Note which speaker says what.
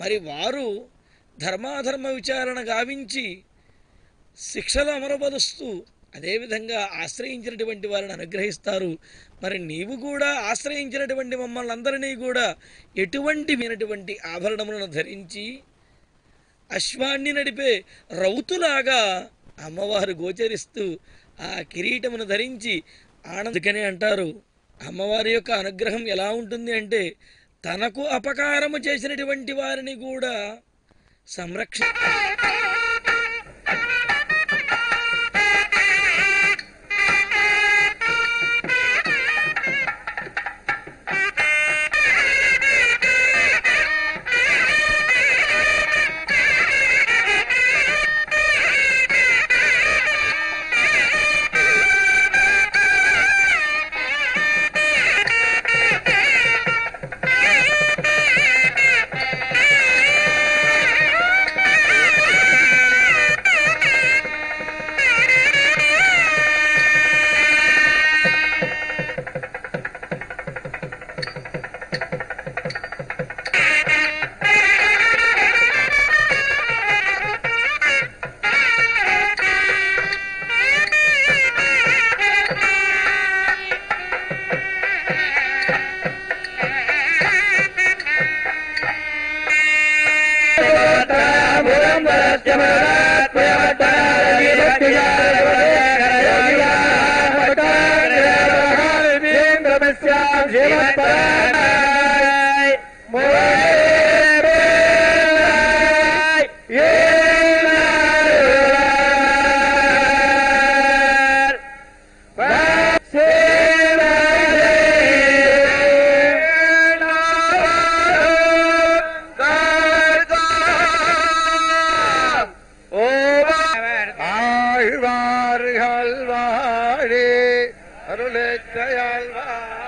Speaker 1: మరి వారు ధర్మాధర్మ విచారణ గావించి శిక్షలు అమలుపరుస్తూ అదేవిధంగా ఆశ్రయించినటువంటి వారిని అనుగ్రహిస్తారు మరి నీవు కూడా ఆశ్రయించినటువంటి మమ్మల్ని అందరినీ కూడా ఎటువంటి వినటువంటి ఆభరణములను ధరించి అశ్వాన్ని నడిపే రౌతులాగా అమ్మవారు గోచరిస్తూ ఆ కిరీటమును ధరించి ఆనందకనే అంటారు అమ్మవారి యొక్క అనుగ్రహం ఎలా ఉంటుంది అంటే తనకు అపకారము చేసినటువంటి వారిని కూడా సంరక్ష
Speaker 2: ஆழ்வார்கள் வாழே அருளேற்றையாழ்வார்